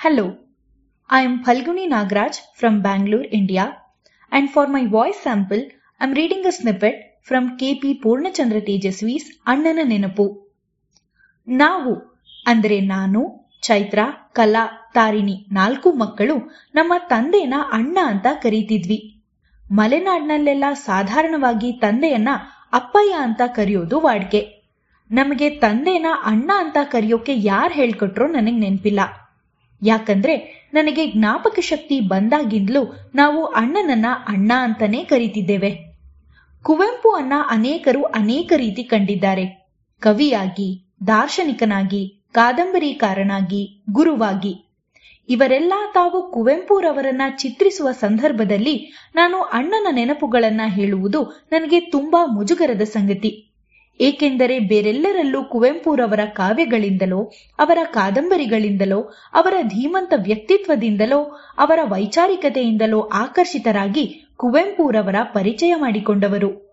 Hello, I am Phalguni Nagraj from Bangalore, India, and for my voice sample, I'm reading a snippet from KP Purnachandra ತೇಜಸ್ವಿ's ಅಣ್ಣನ ನೆನಪು ನಾವು ಅಂದ್ರೆ ನಾನು ಚೈತ್ರ ಕಲಾ ತಾರಿಣಿ ನಾಲ್ಕು ಮಕ್ಕಳು ನಮ್ಮ ತಂದೆನ ಅಣ್ಣ ಅಂತ ಕರೀತಿದ್ವಿ ಮಲೆನಾಡಿನಲ್ಲೆಲ್ಲ ಸಾಧಾರಣವಾಗಿ ತಂದೆಯನ್ನ ಅಪ್ಪಯ್ಯ ಅಂತ ಕರೆಯೋದು ವಾಡ್ಕೆ ನಮಗೆ ತಂದೆನ ಅಣ್ಣ ಅಂತ ಕರೆಯೋಕೆ ಯಾರು ಹೇಳ್ಕೊಟ್ರೋ ನನಗ್ ನೆನ್ಪಿಲ್ಲ ಯಾಕಂದ್ರೆ ನನಗೆ ಜ್ಞಾಪಕ ಶಕ್ತಿ ಬಂದಾಗಿಂದಲೂ ನಾವು ಅಣ್ಣನನ್ನ ಅಣ್ಣ ಅಂತಾನೆ ಕರೀತಿದ್ದೇವೆ ಕುವೆಂಪು ಅನ್ನ ಅನೇಕರು ಅನೇಕ ರೀತಿ ಕಂಡಿದ್ದಾರೆ ಕವಿಯಾಗಿ ದಾರ್ಶನಿಕನಾಗಿ ಕಾದಂಬರಿಕಾರನಾಗಿ ಗುರುವಾಗಿ ಇವರೆಲ್ಲ ತಾವು ಕುವೆಂಪುರವರನ್ನ ಚಿತ್ರಿಸುವ ಸಂದರ್ಭದಲ್ಲಿ ನಾನು ಅಣ್ಣನ ನೆನಪುಗಳನ್ನ ಹೇಳುವುದು ನನಗೆ ತುಂಬಾ ಮುಜುಗರದ ಸಂಗತಿ ಏಕೆಂದರೆ ಬೇರೆಲ್ಲರಲ್ಲೂ ಕುವೆಂಪುರವರ ಕಾವ್ಯಗಳಿಂದಲೋ ಅವರ ಕಾದಂಬರಿಗಳಿಂದಲೋ ಅವರ ಧೀಮಂತ ವ್ಯಕ್ತಿತ್ವದಿಂದಲೋ ಅವರ ವೈಚಾರಿಕತೆಯಿಂದಲೋ ಆಕರ್ಷಿತರಾಗಿ ಕುವೆಂಪುರವರ ಪರಿಚಯ ಮಾಡಿಕೊಂಡವರು